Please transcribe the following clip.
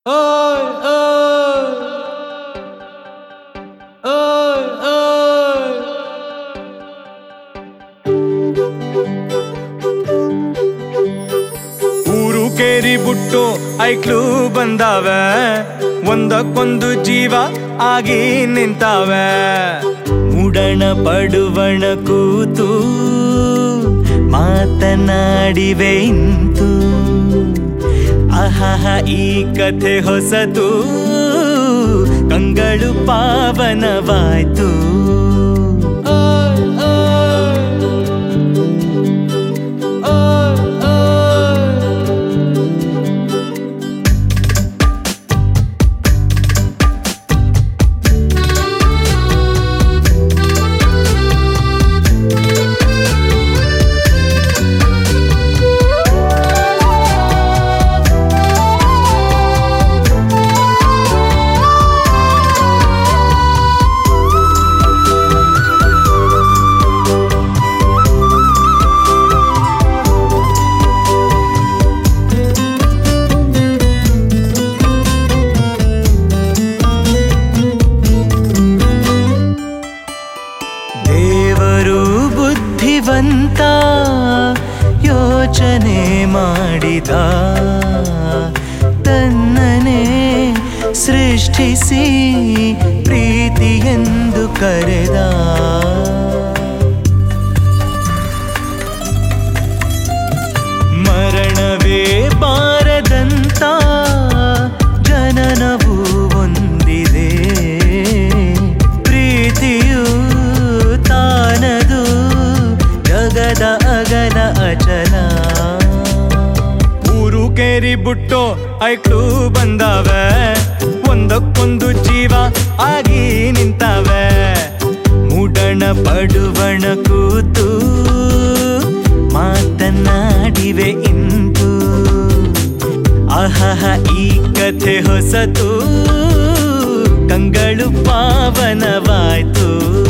ಓಯ್ ಓಯ್ ಓಯ್ ಓಯ್ ಊರು ಕೇರಿ ಬಿಟ್ಟು ಐಕ್ಳು ಬಂದಾವೆ ಒಂದಕ್ಕೊಂದು ಜೀವ ಆಗಿ ನಿಂತಾವೆ ಮುಡಣ ಪಡುವಣ ಕೂತು ಮಾತನಾಡಿವೆ ಇಂತು ಅಹಹ ಈ ಕಥೆ ಹೊಸತು ಕಂಗಳು ಪಾವನವಾಯ್ತು ಓಯ್ ಓಯ್ ಓಯ್ ಓಯ್ ದೇವರು ಬುದ್ಧಿವಂತ ಯೋಚನೆ ಮಾಡಿದ ತನ್ನನೇ ಸೃಷ್ಟಿಸಿ ಪ್ರೀತಿ ಎಂದು ಕರೆದ ಮರಣವೇ ಬಾರದಂತ ಜನನವು ಒಂದಿದೆ ಪ್ರೀತಿಯು ತಾನದು ಜಗದ ಅಗಲ ಅಚಲ ಊರು ಕೇರಿ ಬಿಟ್ಟು ಐಕ್ಳು ಬಂದಾವೆ ಒಂದಕ್ಕೊಂದು ಜೀವ ಆಗಿ ನಿಂತಾವೆ ಮುಡಣ ಪಡುವಣ ಕೂತು ಮಾತನಾಡಿವೆ ಇಂತು ಅಹಹ ಈ ಕಥೆ ಹೊಸತು ಕಂಗಳು ಪಾವನವಾಯ್ತು